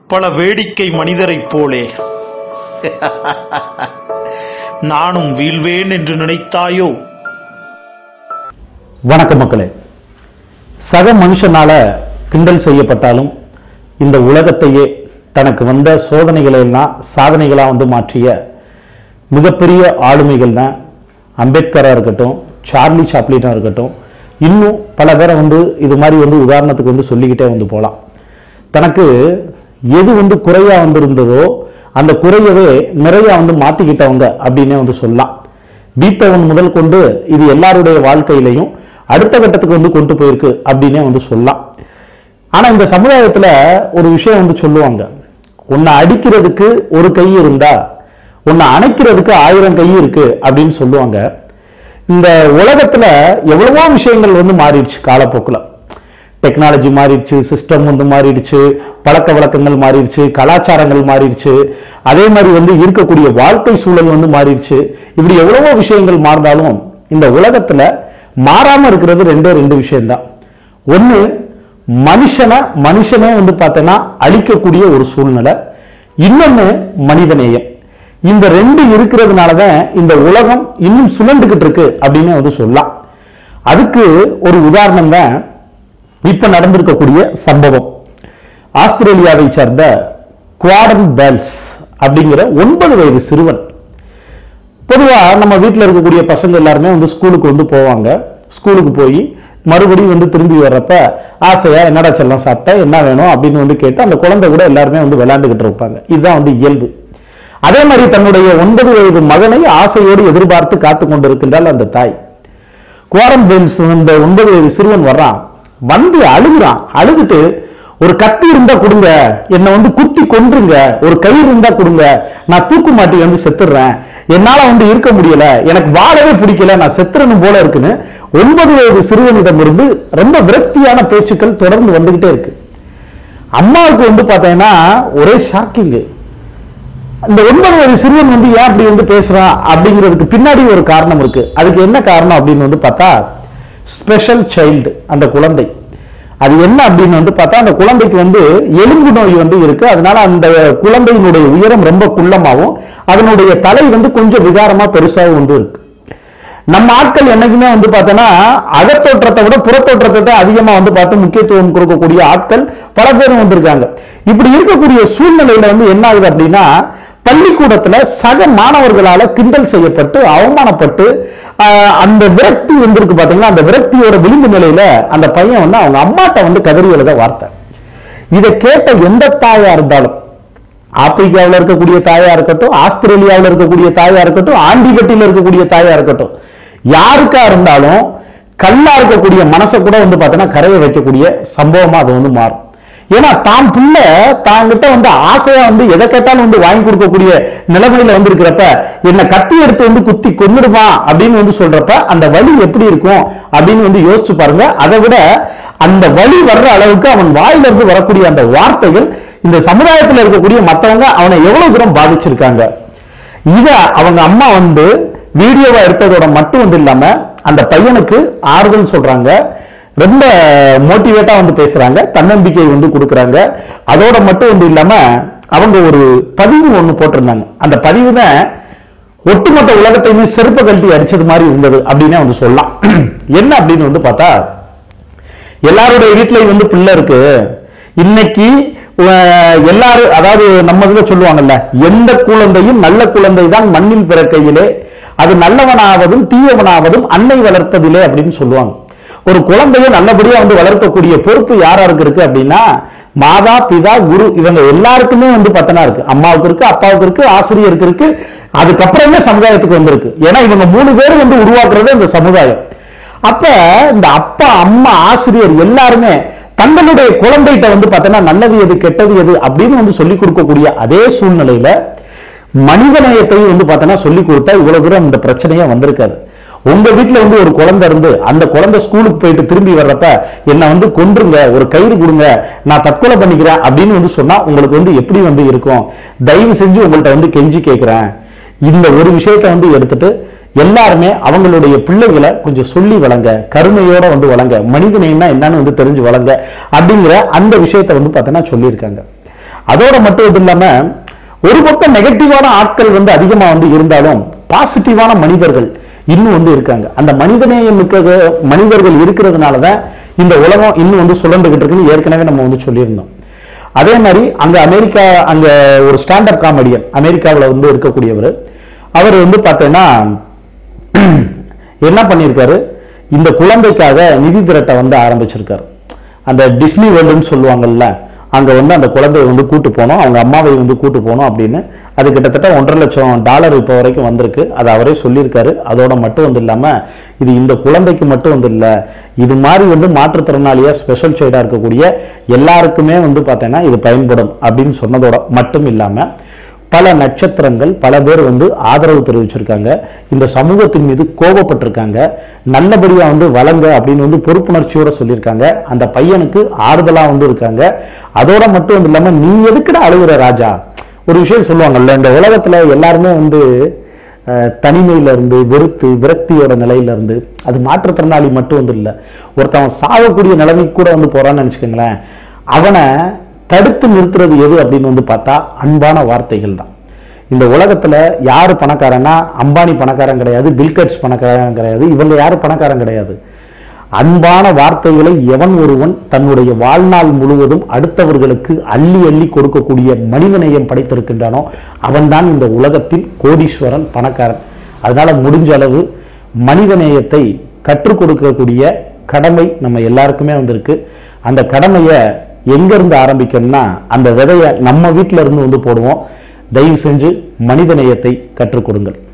பல வேடிக்கை மனிதரைப் போலே நானும் வீழ்வேன் என்று நினைத்தாயோ வணக்கம் மக்களே சக மனுஷனால கிண்டல் செய்யப்பட்டாலும் இந்த உலகத்தையே தனக்கு வந்த சோதனைகளை எல்லாம் சாதனைகளாக வந்து மாற்றிய மிகப்பெரிய ஆளுமைகள் தான் அம்பேத்கராக இருக்கட்டும் சார்லி சாப்ளினாக இருக்கட்டும் இன்னும் பல பேரை வந்து இது மாதிரி வந்து உதாரணத்துக்கு வந்து சொல்லிக்கிட்டே வந்து போகலாம் தனக்கு எது வந்து குறையா வந்திருந்ததோ அந்த குறையவே நிறைய வந்து மாத்திக்கிட்டவங்க அப்படின்னே வந்து சொல்லலாம் பீத்தவன் முதல் கொண்டு இது எல்லாருடைய வாழ்க்கையிலையும் அடுத்த கட்டத்துக்கு வந்து கொண்டு போயிருக்கு அப்படின்னே வந்து சொல்லலாம் ஆனா இந்த சமுதாயத்துல ஒரு விஷயம் வந்து சொல்லுவாங்க உன்னை அடிக்கிறதுக்கு ஒரு கை இருந்தா உன்னை அணைக்கிறதுக்கு ஆயிரம் கை இருக்கு அப்படின்னு சொல்லுவாங்க இந்த உலகத்துல எவ்வளவோ விஷயங்கள் வந்து மாறிடுச்சு காலப்போக்கில் டெக்னாலஜி மாறிடுச்சு சிஸ்டம் வந்து மாறிடுச்சு பழக்க வழக்கங்கள் மாறிடுச்சு கலாச்சாரங்கள் மாறிடுச்சு அதே மாதிரி வந்து இருக்கக்கூடிய வாழ்க்கை சூழல் வந்து மாறிடுச்சு இப்படி எவ்வளவோ விஷயங்கள் மாறினாலும் இந்த உலகத்துல மாறாம இருக்கிறது ரெண்டே ரெண்டு விஷயம்தான் ஒண்ணு மனுஷனை மனுஷனே வந்து பார்த்தோன்னா அழிக்கக்கூடிய ஒரு சூழ்நிலை இன்னொன்னு மனிதநேயம் இந்த ரெண்டு இருக்கிறதுனால தான் இந்த உலகம் இன்னும் சுழண்டுகிட்டு இருக்கு அப்படின்னு வந்து சொல்லலாம் அதுக்கு ஒரு உதாரணம் தான் இப்ப நடந்திருக்கக்கூடிய சம்பவம் ஆஸ்திரேலியாவை சேர்ந்த குவாடன் பெல்ஸ் அப்படிங்கிற ஒன்பது வயது சிறுவன் பொதுவா நம்ம வீட்டில் இருக்கக்கூடிய பசங்க எல்லாருமே வந்து ஸ்கூலுக்கு வந்து போவாங்க ஸ்கூலுக்கு போய் மறுபடியும் வந்து திரும்பி வர்றப்ப ஆசையா என்னடா செல்லம் சாப்பிட்ட என்ன வேணும் அப்படின்னு வந்து கேட்டு அந்த குழந்தை கூட எல்லாருமே வந்து விளையாண்டுகிட்டு இருப்பாங்க இதுதான் வந்து இயல்பு அதே மாதிரி தன்னுடைய ஒன்பது வயது மகனை ஆசையோடு எதிர்பார்த்து காத்து கொண்டிருக்கின்றாள் அந்த தாய் குவாரம் பென்ஸ் இந்த ஒன்பது வயது சிறுவன் வர்றான் வந்து அழுகுறான் அழுதுட்டு ஒரு கத்தி இருந்தா கொடுங்க என்னை வந்து குத்தி கொன்றுங்க ஒரு கயிறு இருந்தா கொடுங்க நான் தூக்கு மாட்டி வந்து செத்துடுறேன் என்னால வந்து இருக்க முடியல எனக்கு வாழவே பிடிக்கல நான் செத்துறணும் போல இருக்குன்னு ஒன்பது வயது சிறுவனிடமிருந்து ரொம்ப விரக்தியான பேச்சுக்கள் தொடர்ந்து வந்துகிட்டே இருக்கு அம்மாவுக்கு வந்து பார்த்தீங்கன்னா ஒரே ஷாக்கிங்கு இந்த ஒன்பது வயது சிறுவன் வந்து ஏன் அப்படி வந்து பேசுறான் அப்படிங்கிறதுக்கு பின்னாடி ஒரு காரணம் இருக்கு அதுக்கு என்ன காரணம் அப்படின்னு வந்து பார்த்தா ஸ்பெஷல் சைல்டு அந்த குழந்தை அது என்ன அப்படின்னு வந்து பார்த்தா அந்த குழந்தைக்கு வந்து எலும்பு நோய் வந்து இருக்கு அதனால அந்த குழந்தையினுடைய உயரம் ரொம்ப குள்ளமாகவும் அதனுடைய தலை வந்து கொஞ்சம் விகாரமா பெருசாகவும் வந்து இருக்கு நம்ம ஆட்கள் என்னைக்குமே வந்து பார்த்தோன்னா அகத்தோற்றத்தை விட புறத்தோற்றத்தை தான் அதிகமா வந்து பார்த்து முக்கியத்துவம் கொடுக்கக்கூடிய ஆட்கள் பல பேரும் வந்திருக்காங்க இப்படி இருக்கக்கூடிய சூழ்நிலையில வந்து என்ன ஆகுது அப்படின்னா பள்ளிக்கூடத்துல சக மாணவர்களால கிண்டல் செய்யப்பட்டு அவமானப்பட்டு ஆஹ், அந்த விரக்தி வந்திருக்கு பாத்தீங்களா அந்த விரக்தியோட விளிம்பு நிலையில அந்த பையன் வந்து அவங்க அம்மாட்ட வந்து கதறி எழுத வார்த்தை இதை கேட்ட எந்த தாயா இருந்தாலும் ஆப்பிரிக்காவில் இருக்கக்கூடிய தாயா இருக்கட்டும் ஆஸ்திரேலியாவில் இருக்கக்கூடிய தாயா இருக்கட்டும் ஆண்டிபட்டியில் இருக்கக்கூடிய தாயா இருக்கட்டும் யாருக்கா இருந்தாலும் கல்லா இருக்கக்கூடிய மனசை கூட வந்து பார்த்தீங்கன்னா கரையை வைக்கக்கூடிய சம்பவமா அது வந்து மாறும் ஏன்னா தான் பிள்ளை தாங்கிட்ட வந்து ஆசையா வந்து எதை கேட்டாலும் வந்து வாங்கி கொடுக்கக்கூடிய நிலைமையில வந்து இருக்கிறப்ப என்னை கத்தி எடுத்து வந்து குத்தி கொன்னுடுமா அப்படின்னு வந்து சொல்றப்ப அந்த வலி எப்படி இருக்கும் அப்படின்னு வந்து யோசிச்சு பாருங்க அதை விட அந்த வலி வர்ற அளவுக்கு அவன் வாயில இருந்து வரக்கூடிய அந்த வார்த்தைகள் இந்த சமுதாயத்தில் இருக்கக்கூடிய மத்தவங்க அவனை எவ்வளவு தூரம் பாதிச்சிருக்காங்க இத அவங்க அம்மா வந்து வீடியோவா எடுத்ததோட மட்டும் வந்து இல்லாம அந்த பையனுக்கு ஆறுதல் சொல்றாங்க ரொம்ப மோட்டிவேட்டா வந்து பேசுறாங்க தன்னம்பிக்கை வந்து கொடுக்குறாங்க அதோட மட்டும் வந்து இல்லாம அவங்க ஒரு பதிவு ஒண்ணு போட்டிருந்தாங்க அந்த பதிவு தான் ஒட்டுமொத்த உலகத்தையுமே செருப்ப கழட்டி அடிச்சது மாதிரி இருந்தது அப்படின்னே வந்து சொல்லலாம் என்ன அப்படின்னு வந்து பார்த்தா எல்லாருடைய வீட்லயும் வந்து பிள்ளை இருக்கு இன்னைக்கு அஹ், எல்லாரும் அதாவது நம்ம இதுல சொல்லுவாங்கல்ல எந்த குழந்தையும் நல்ல குழந்தை தான் மண்ணில் பிறக்கையிலே அது நல்லவனாவதும் தீயவனாவதும் அன்னை வளர்ப்பதிலே அப்படின்னு சொல்லுவாங்க ஒரு குழந்தையை நல்லபடியா வந்து வளர்க்கக்கூடிய பொறுப்பு யாராருக்கு இருக்கு அப்படின்னா மாதா பிதா குரு இவங்க எல்லாருக்குமே வந்து பத்தனா இருக்கு அம்மாவுக்கு இருக்கு அப்பாவுக்கு இருக்கு ஆசிரியருக்கு இருக்கு அதுக்கப்புறமே சமுதாயத்துக்கு வந்திருக்கு ஏன்னா இவங்க மூணு பேர் வந்து உருவாக்குறது இந்த சமுதாயம் அப்ப இந்த அப்பா அம்மா ஆசிரியர் எல்லாருமே தங்களுடைய குழந்தைகிட்ட வந்து பார்த்தோன்னா நல்லது எது கெட்டது எது அப்படின்னு வந்து சொல்லி கொடுக்கக்கூடிய அதே சூழ்நிலையில மனிதநேயத்தையும் வந்து பார்த்தோன்னா சொல்லி கொடுத்தா இவ்வளவு தூரம் இந்த பிரச்சனையே வந்திருக்காது உங்க வீட்ல வந்து ஒரு குழந்தை இருந்து அந்த குழந்தை ஸ்கூலுக்கு போயிட்டு திரும்பி வர்றப்ப என்னை வந்து கொன்றுங்க ஒரு கயிறு கொடுங்க நான் தற்கொலை பண்ணிக்கிறேன் அப்படின்னு வந்து சொன்னா உங்களுக்கு வந்து எப்படி வந்து இருக்கும் தயவு செஞ்சு உங்கள்ட்ட வந்து கெஞ்சி கேட்கிறேன் இந்த ஒரு விஷயத்தை வந்து எடுத்துட்டு எல்லாருமே அவங்களுடைய பிள்ளைகளை கொஞ்சம் சொல்லி வளங்க கருணையோட வந்து வளங்க மனிதநேயம்னா என்னன்னு வந்து தெரிஞ்சு வளங்க அப்படிங்கிற அந்த விஷயத்தை வந்து பார்த்தோன்னா சொல்லியிருக்காங்க அதோட மட்டும் இது இல்லாம ஒரு பக்கம் நெகட்டிவான ஆட்கள் வந்து அதிகமா வந்து இருந்தாலும் பாசிட்டிவான மனிதர்கள் இன்னும் வந்து இருக்காங்க அந்த மனிதநேயம் மிக்க மனிதர்கள் இருக்கிறதுனால தான் இந்த உலகம் இன்னும் வந்து சுழண்டுகிட்டு இருக்குன்னு ஏற்கனவே நம்ம வந்து சொல்லியிருந்தோம் அதே மாதிரி அங்க அமெரிக்கா அங்க ஒரு ஸ்டாண்டப் காமெடியன் அமெரிக்காவில் வந்து இருக்கக்கூடியவர் அவர் வந்து பார்த்தீங்கன்னா என்ன பண்ணியிருக்காரு இந்த குழந்தைக்காக நிதி திரட்ட வந்து ஆரம்பிச்சிருக்காரு அந்த டிஸ்னி வேர்ல்டுன்னு சொல்லுவாங்கல்ல அங்க வந்து அந்த குழந்தையை வந்து கூட்டு போனோம் அவங்க அம்மாவை வந்து கூட்டு போனோம் அப்படின்னு அது கிட்டத்தட்ட ஒன்றரை லட்சம் டாலர் இப்போ வரைக்கும் வந்திருக்கு அது அவரே சொல்லியிருக்காரு அதோட மட்டும் வந்து இல்லாம இது இந்த குழந்தைக்கு மட்டும் வந்து இல்ல இது மாதிரி வந்து மாற்றுத்திறனாளியா ஸ்பெஷல் சைடா இருக்கக்கூடிய எல்லாருக்குமே வந்து பார்த்தீங்கன்னா இது பயன்படும் அப்படின்னு சொன்னதோட மட்டும் இல்லாம பல நட்சத்திரங்கள் பல பேர் வந்து ஆதரவு தெரிவிச்சிருக்காங்க இந்த சமூகத்தின் மீது கோபப்பட்டிருக்காங்க நல்லபடியா வந்து வளங்க அப்படின்னு வந்து பொறுப்புணர்ச்சியோட சொல்லியிருக்காங்க அந்த பையனுக்கு ஆறுதலா வந்து இருக்காங்க அதோட மட்டும் வந்து இல்லாம நீ எதுக்குடா அழுகுற ராஜா ஒரு விஷயம் சொல்லுவாங்கல்ல இந்த உலகத்துல எல்லாருமே வந்து அஹ், தனிமையில இருந்து வெறுத்து விரக்தியோட நிலையில இருந்து அது மாற்றுத்திறனாளி மட்டும் வந்து இல்லை ஒருத்தவன் சாகக்கூடிய நிலைமைக்கு கூட வந்து போறான்னு நினைச்சுக்கோங்களேன் அவனை தடுத்து நிறுத்துறது எது அப்படின்னு வந்து பார்த்தா அன்பான வார்த்தைகள் தான் இந்த உலகத்துல யாரு பணக்காரன்னா அம்பானி பணக்காரன் கிடையாது பில்கட்ஸ் பணக்காரன் கிடையாது இவங்க யாரு பணக்காரன் கிடையாது அன்பான வார்த்தைகளை எவன் ஒருவன் தன்னுடைய வாழ்நாள் முழுவதும் அடுத்தவர்களுக்கு அள்ளி அள்ளி கொடுக்கக்கூடிய மனிதநேயம் படைத்திருக்கின்றானோ அவன்தான் இந்த உலகத்தில் கோடீஸ்வரன் பணக்காரன் அதனால முடிஞ்ச அளவு மனிதநேயத்தை கற்றுக் கொடுக்கக்கூடிய கடமை நம்ம எல்லாருக்குமே வந்திருக்கு அந்த கடமையை எங்க இருந்து ஆரம்பிக்கணும்னா அந்த விதையை நம்ம வீட்டில இருந்து வந்து போடுவோம் தயவு செஞ்சு மனிதநேயத்தை கற்றுக் கொடுங்கள்